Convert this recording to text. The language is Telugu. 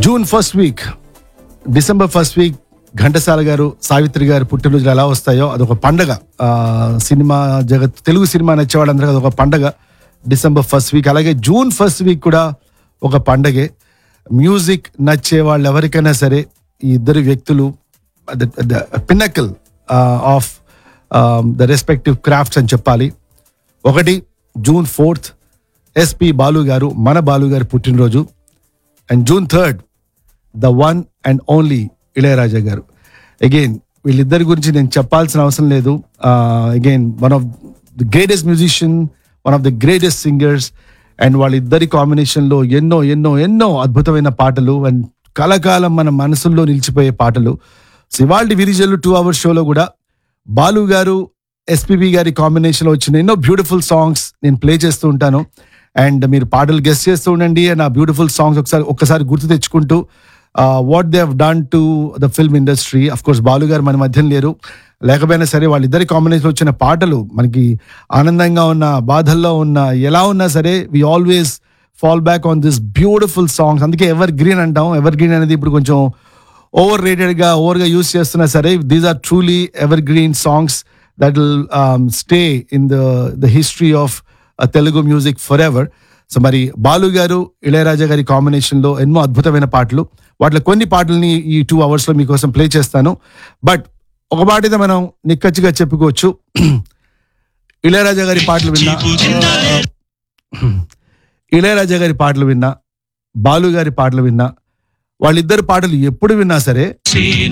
June first week December first week Ghantasala garu Savitri గారు పుట్టినరోజులు ఎలా వస్తాయో అదొక పండగ ఆ, సినిమా జగత్ తెలుగు సినిమా నచ్చే వాళ్ళందరికీ అదొక పండగ డిసెంబర్ ఫస్ట్ వీక్ అలాగే జూన్ ఫస్ట్ వీక్ కూడా ఒక పండగే మ్యూజిక్ నచ్చే వాళ్ళు ఎవరికైనా సరే ఈ ఇద్దరు వ్యక్తులు pinnacle of the respective crafts అని చెప్పాలి ఒకటి June fourth SP Balu garu మన బాలు గారి పుట్టినరోజు and June third the one and only Ilaiyaraaja garu again వీళ్ళిద్దరి గురించి నేను చెప్పాల్సిన అవసరం లేదు again one of the greatest musician one of the greatest singers and వాళ్ళిద్దరి కాంబినేషన్లో ఎన్నో ఎన్నో ఎన్నో అద్భుతమైన పాటలు అండ్ కలకాలం మన మనసుల్లో నిలిచిపోయే పాటలు సో ఇవాళ విరిజల్లు టూ అవర్స్ షోలో కూడా బాలు గారు ఎస్పీబి గారి కాంబినేషన్లో వచ్చిన ఎన్నో బ్యూటిఫుల్ సాంగ్స్ నేను ప్లే చేస్తూ ఉంటాను అండ్ మీరు పాటలు గెస్ట్ చేస్తూ ఉండండి అండ్ ఆ బ్యూటిఫుల్ సాంగ్స్ ఒకసారి ఒక్కసారి గుర్తు తెచ్చుకుంటూ what they have done to the film industry of course Balu garu మన మధ్యన లేరు లేకపోయినా సరే వాళ్ళిద్దరి కాంబినేషన్ వచ్చిన పాటలు మనకి ఆనందంగా ఉన్న బాధల్లో ఉన్న ఎలా ఉన్నా సరే we always fall back on this beautiful songs అందుకే ఎవర్ గ్రీన్ అంటాం ఎవర్ గ్రీన్ అనేది ఇప్పుడు కొంచెం ఓవర్ రేటెడ్ గా ఓవర్ గా యూస్ చేస్తున్నా సరే these are truly evergreen songs that will stay in the the history of Telugu music forever so మరి బాలు గారు ఇళయరాజా గారి కాంబినేషన్ లో ఎన్నో అద్భుతమైన పాటలు వాటిలో కొన్ని పాటల్ని ఈ టూ అవర్స్ లో మీకోసం ప్లే చేస్తాను బట్ ఒక మాట అయితే మనం నిక్కచ్చిగా చెప్పుకోవచ్చు ఇళయరాజా గారి పాటలు విన్నా ఇళయరాజా గారి పాటలు విన్నా బాలు గారి పాటలు విన్నా వాళ్ళిద్దరు పాటలు ఎప్పుడు విన్నా సరే